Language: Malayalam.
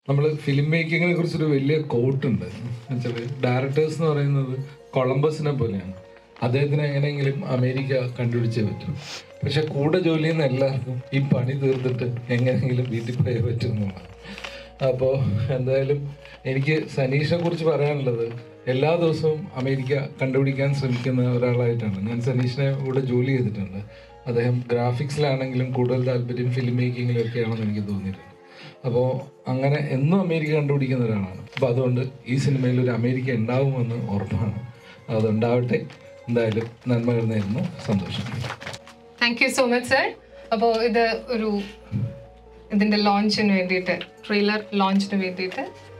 നമ്മൾ ഫിലിം മേക്കിങ്ങിനെ കുറിച്ചൊരു വലിയ കോട്ടുണ്ട് എന്നുവെച്ചാൽ ഡയറക്ടേഴ്സ് എന്ന് പറയുന്നത് കൊളംബസിനെ പോലെയാണ് അദ്ദേഹത്തിന് എങ്ങനെയെങ്കിലും അമേരിക്ക കണ്ടുപിടിച്ചേ പറ്റും പക്ഷെ കൂടെ ജോലി ചെയ്യുന്ന എല്ലാവർക്കും ഈ പണി തീർത്തിട്ട് എങ്ങനെയെങ്കിലും വീട്ടിൽ പോയേ പറ്റുന്നതാണ് അപ്പോൾ എന്തായാലും എനിക്ക് സനീഷിനെ കുറിച്ച് പറയാനുള്ളത് എല്ലാ ദിവസവും അമേരിക്ക കണ്ടുപിടിക്കാൻ ശ്രമിക്കുന്ന ഒരാളായിട്ടാണ് ഞാൻ സനീഷിനെ കൂടെ ജോലി ചെയ്തിട്ടുണ്ട് അദ്ദേഹം ഗ്രാഫിക്സിലാണെങ്കിലും കൂടുതൽ താല്പര്യം ഫിലിം മേക്കിങ്ങിലും ഒക്കെയാണെന്ന് എനിക്ക് തോന്നിയിട്ടുണ്ട് അപ്പോൾ അങ്ങനെ എന്നും അമേരിക്ക കണ്ടുപിടിക്കുന്ന ഒരാളാണ് അപ്പോൾ അതുകൊണ്ട് ഈ സിനിമയിൽ ഒരു അമേരിക്ക ഉണ്ടാവുമെന്ന് ഉറപ്പാണ് അതുണ്ടാവട്ടെ എന്തായാലും നന്മകൾ നേരുന്നു സന്തോഷം thank you so much sir അപ്പോൾ ഇത് ഒരു ഇതിൻ്റെ ലോഞ്ചിന് വേണ്ടിയിട്ട് ട്രെയിലർ ലോഞ്ചിന് വേണ്ടിയിട്ട്